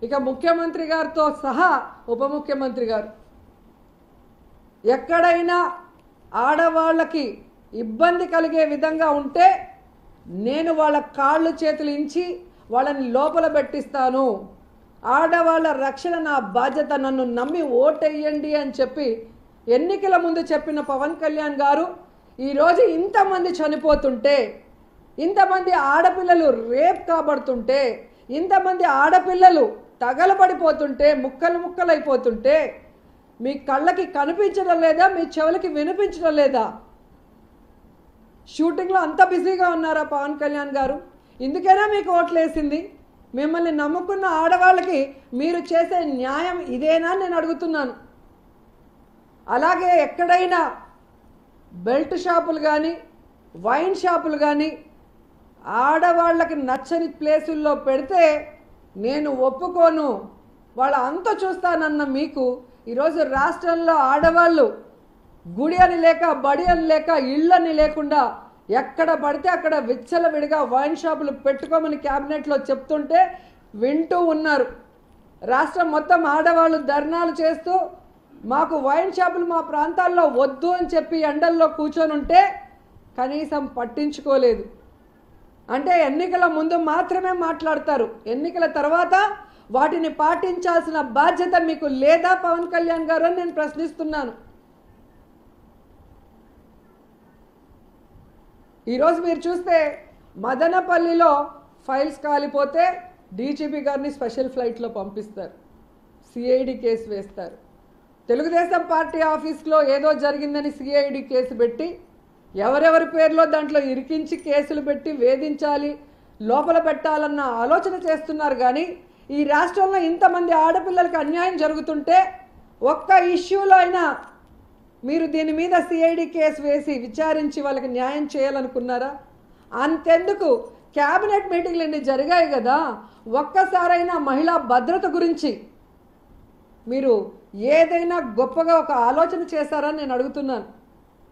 ఇక ముఖ్యమంత్రి గారితో సహా ఉప ముఖ్యమంత్రి గారు ఎక్కడైనా ఆడవాళ్ళకి ఇబ్బంది కలిగే విధంగా ఉంటే నేను వాళ్ళ కాళ్ళు చేతులు ఇంచి వాళ్ళని లోపల పెట్టిస్తాను ఆడవాళ్ళ రక్షణ నా బాధ్యత నన్ను నమ్మి ఓటెయ్యండి అని చెప్పి ఎన్నికల ముందు చెప్పిన పవన్ కళ్యాణ్ గారు ఈరోజు ఇంతమంది చనిపోతుంటే ఇంతమంది ఆడపిల్లలు రేప్ కాబడుతుంటే ఇంతమంది ఆడపిల్లలు తగలబడిపోతుంటే ముక్కలు ముక్కలైపోతుంటే మీ కళ్ళకి కనిపించడం లేదా మీ చెవులకి వినిపించడం లేదా షూటింగ్లో అంత బిజీగా ఉన్నారా పవన్ కళ్యాణ్ గారు ఇందుకైనా మీకు ఓట్లేసింది మిమ్మల్ని నమ్ముకున్న ఆడవాళ్ళకి మీరు చేసే న్యాయం ఇదేనా అని నేను అడుగుతున్నాను అలాగే ఎక్కడైనా బెల్ట్ షాపులు కానీ వైన్ షాపులు కానీ ఆడవాళ్ళకి నచ్చని ప్లేసుల్లో పెడితే నేను ఒప్పుకోను వాళ్ళ అంత చూస్తానన్న మీకు ఈరోజు రాష్ట్రంలో ఆడవాళ్ళు గుడి అని లేక బడి అని లేక ఇళ్ళని లేకుండా ఎక్కడ పడితే అక్కడ విచ్చలవిడిగా వైన్ షాపులు పెట్టుకోమని క్యాబినెట్లో చెప్తుంటే వింటూ ఉన్నారు రాష్ట్రం మొత్తం ఆడవాళ్ళు ధర్నాలు చేస్తూ మాకు వైన్ షాపులు మా ప్రాంతాల్లో వద్దు అని చెప్పి ఎండల్లో కూర్చొని ఉంటే కనీసం పట్టించుకోలేదు అంటే ఎన్నికల ముందు మాత్రమే మాట్లాడతారు ఎన్నికల తర్వాత వాటిని పాటించాల్సిన బాధ్యత మీకు లేదా పవన్ కళ్యాణ్ గారు అని నేను ప్రశ్నిస్తున్నాను ఈరోజు మీరు చూస్తే మదనపల్లిలో ఫైల్స్ కాలిపోతే డీజీపీ గారిని స్పెషల్ ఫ్లైట్లో పంపిస్తారు సిఐడి కేసు వేస్తారు తెలుగుదేశం పార్టీ ఆఫీస్లో ఏదో జరిగిందని సిఐడి కేసు పెట్టి ఎవరెవరి పేర్లో దాంట్లో ఇరికించి కేసులు పెట్టి వేధించాలి లోపల పెట్టాలన్న ఆలోచన చేస్తున్నారు కానీ ఈ రాష్ట్రంలో ఇంతమంది ఆడపిల్లలకి అన్యాయం జరుగుతుంటే ఒక్క ఇష్యూలో అయినా మీరు దీని మీద సిఐడి కేసు వేసి విచారించి వాళ్ళకి న్యాయం చేయాలనుకున్నారా అంతెందుకు క్యాబినెట్ మీటింగ్లు ఇన్ని జరిగాయి కదా ఒక్కసారైనా మహిళా భద్రత గురించి మీరు ఏదైనా గొప్పగా ఒక ఆలోచన చేశారని నేను అడుగుతున్నాను